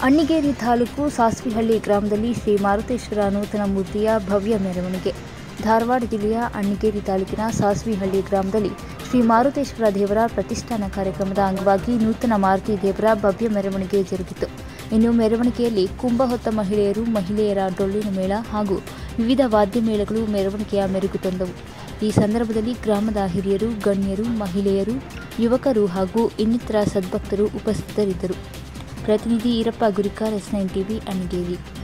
ಅಣ್ಣಿಗೇರಿ ತಾಲೂಕು ಸಾಸ್ವಿಹಳ್ಳಿ ಗ್ರಾಮದಲ್ಲಿ ಶ್ರೀ ಮಾರುತೇಶ್ವರ ನೂತನ ಮೂರ್ತಿಯ ಭವ್ಯ ಮೆರವಣಿಗೆ ಧಾರವಾಡ ಜಿಲ್ಲೆಯ ಅಣ್ಣಿಗೇರಿ ತಾಲೂಕಿನ ಸಾಸ್ವಿಹಳ್ಳಿ ಗ್ರಾಮದಲ್ಲಿ ಶ್ರೀ ಮಾರುತೇಶ್ವರ ದೇವರ ಪ್ರತಿಷ್ಠಾನ ಕಾರ್ಯಕ್ರಮದ ಅಂಗವಾಗಿ ನೂತನ ಮಾರುತಿ ದೇವರ ಭವ್ಯ ಮೆರವಣಿಗೆ ಜರುಗಿತು ಇನ್ನು ಮೆರವಣಿಗೆಯಲ್ಲಿ ಕುಂಭ ಹೊತ್ತ ಮಹಿಳೆಯರು ಮಹಿಳೆಯರ ಡೊಳ್ಳಿನ ಮೇಳ ಹಾಗೂ ವಿವಿಧ ವಾದ್ಯ ಮೇಳಗಳು ಮೆರವಣಿಗೆಯ ಮೆರುಗು ತಂದವು ಈ ಸಂದರ್ಭದಲ್ಲಿ ಗ್ರಾಮದ ಹಿರಿಯರು ಗಣ್ಯರು ಮಹಿಳೆಯರು ಯುವಕರು ಹಾಗೂ ಇನ್ನಿತರ ಸದ್ಭಕ್ತರು ಉಪಸ್ಥಿತರಿದ್ದರು ಪ್ರತಿನಿಧಿ Irappa Gurikar S nine TV Annigeri